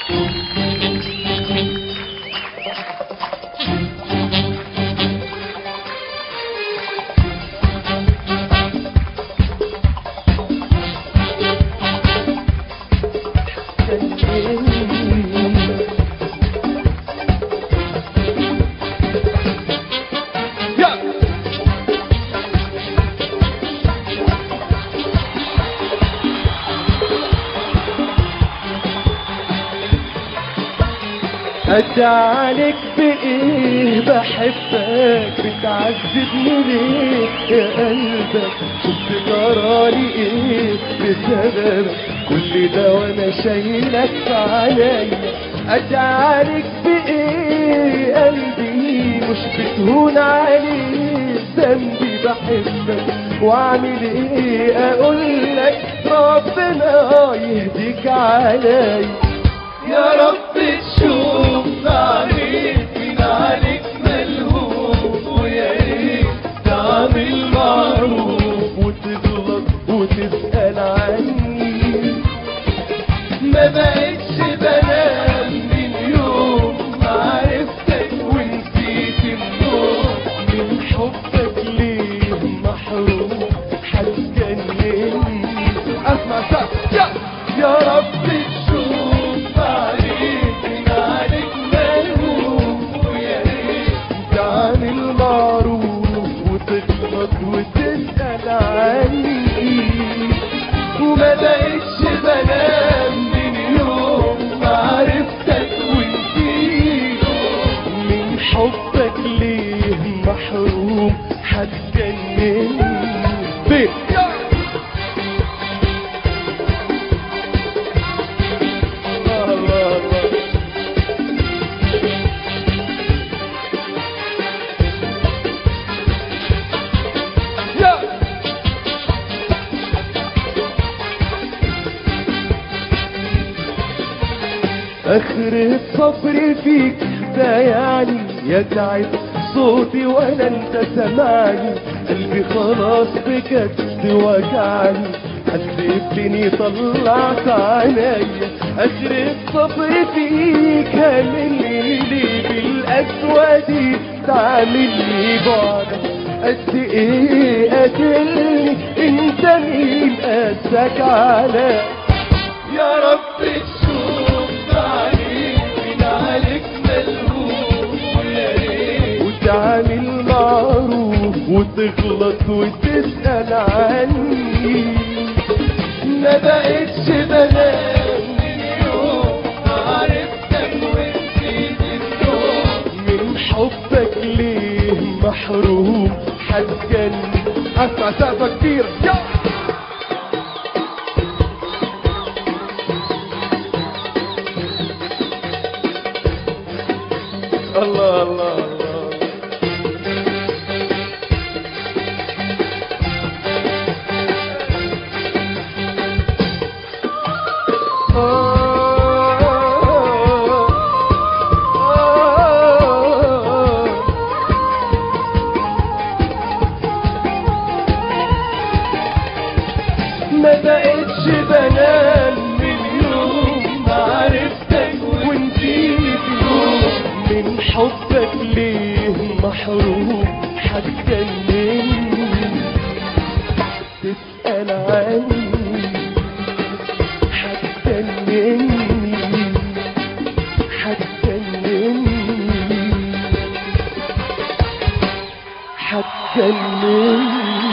اتعالج بايه بحبك بتعذبني ليه يا قلبك شفت قراري ايه بسببك كل ده وانا شايلك في عليا اتعالج بايه قلبي مش بتهون عليه ذنبي بحبك واعمل ايه اقول لك ربنا يهديك عليا يا رب تشوف عليك من عليك ملهوف ويا ريت تعمل معروف وتغلط وتسأل عني ما بقتش بنام من يوم ما عرفتك ونسيت النوم من حبك ليه محروم هتجنني اسمع سقف يا يا رب تشوف عليك من عليك ملهوف ويا ريت تعال المعروف وتغلط وتسأل عني وما بقتش بنام من يوم ما عرفتك ونسيت من حبك ليه محروم هتجنني بيت الله الله الله يا اخر الصبر فيك ده يعني يتعب صوتي ولا انت سمعني قلبي خلاص بجد وجعني حسبتني طلعت عينيا اخر الصبر فيك هاملني ليه بالاسود تعاملني بعدك قد ايه قاتلني انت مين قاسك عليا يا رب تشوف عليك من عليك ملهوف ويا ريت وتعامل معروف وتغلط وتسأل عني ما بقتش بنام من يوم ما عرفتك ونسيت النوم من حبك ليه محروم هتجنن اسمع سقفة كبيرة يا الله الله الله ما بقتش بنام من يوم ما عرفتك ونسيت النوم من حبك ليه محروم هتجنني تسأل عني هتجنني هتجنني هتجنني